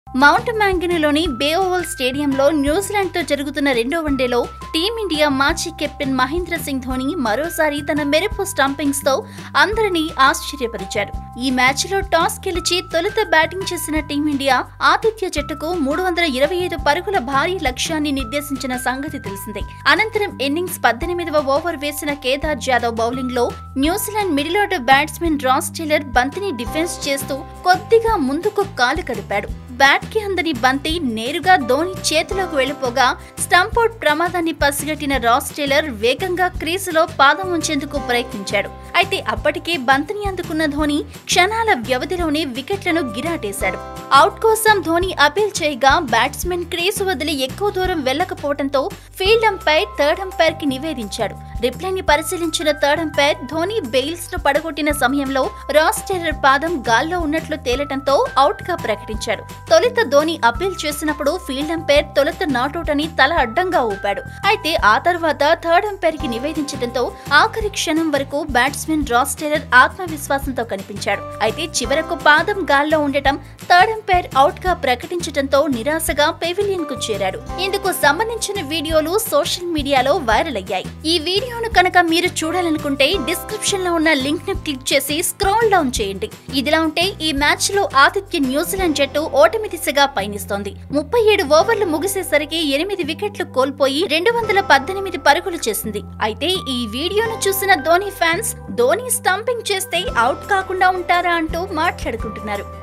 mount మ్యాంగినీలోని Bay Oval స్టేడియంలో New Zealand తో జరుగుతున్న రెండో వన్డేలో టీమిండియా మాజీ కెప్టెన్ మహేంద్ర సింగ్ ధోని మరోసారి తన మెరుపు స్టంపింగ్స్ తో అందరినీ ఆశ్చర్యపరిచాడు ఈ మ్యాచ్ లో టాస్ గెలిచి తొలుత బ్యాటింగ్ చేసిన టీమిండియా ఆతిథ్య జట్టుకు మూడు వందల ఇరవై ఐదు పరుగుల భారీ లక్ష్యాన్ని నిర్దేశించిన సంగతి తెలిసిందే అనంతరం ఇన్నింగ్స్ పద్దెనిమిదవ ఓవర్ వేసిన కేదార్ జాదవ్ బౌలింగ్ లో New Zealand middle order batsmen Ross Taylor బంతిని డిఫెన్స్ చేస్తూ కొద్దిగా ముందుకు కాలు కదిపాడు బ్యాట్ కి అందని బంతి నేరుగా ధోని చేతిలోకి వెళ్లిపోగా స్టంపౌట్ ప్రమాదాన్ని పసిగట్టిన రాస్ టేలర్ వేగంగా క్రీజులో పాదం ఉంచేందుకు ప్రయత్నించాడు అయితే అప్పటికే బంతిని అందుకున్న ధోని క్షణాల వ్యవధిలోనే వికెట్లను గిరాటేశాడు అవుట్ కోసం ధోని అపీల్ చేయగా బ్యాట్స్మెన్ క్రీజు వదిలి ఎక్కువ దూరం వెళ్లకపోవడంతో ఫీల్డ్ అంపైర్ థర్డ్ అంపైర్ కి నివేదించాడు రిప్లైని పరిశీలించిన థర్డ్ అంపైర్ ధోని బెయిల్స్ ను పడగొట్టిన సమయంలో రాస్ టెర్రర్ పాదం గాల్లో ఉన్నట్లు తేలటంతో అవుట్ గా ప్రకటించాడు తొలుత ధోని అప్పీల్ చేసినప్పుడు ఫీల్డ్ అంపైర్ తొలుత నాట్అవుట్ అని తల అడ్డంగా ఊపాడు అయితే ఆ తర్వాత థర్డ్ అంపైర్ కి నివేదించడంతో ఆఖరి క్షణం వరకు బ్యాట్స్మెన్ రాస్ టెర్రర్ ఆత్మవిశ్వాసంతో కనిపించాడు అయితే చివరకు పాదం గాల్లో ఉండటం థర్డ్ అంపైర్ అవుట్ గా ప్రకటించడంతో నిరాశగా పెవిలియన్ కు చేరాడు ఇందుకు సంబంధించిన వీడియోలు సోషల్ మీడియాలో వైరల్ అయ్యాయి ఈ వీడియోను కనుక మీరు చూడాలనుకుంటే డిస్క్రిప్షన్ లో ఉన్న లింక్ ను క్లిక్ చేసి స్క్రోల్ డౌన్ చేయండి ఇదిలా ఉంటే ఈ మ్యాచ్ లో ఆతిథ్య న్యూజిలాండ్ జట్టు ఓటమి దిశగా పయనిస్తోంది ముప్పై ఏడు ఓవర్లు ముగిసేసరికి ఎనిమిది వికెట్లు కోల్పోయి రెండు వందల పద్దెనిమిది పరుగులు చేసింది అయితే ఈ వీడియోను చూసిన ధోని ఫ్యాన్స్ ధోని స్టంపింగ్ చేస్తే అవుట్ కాకుండా ఉంటారా అంటూ మాట్లాడుకుంటున్నారు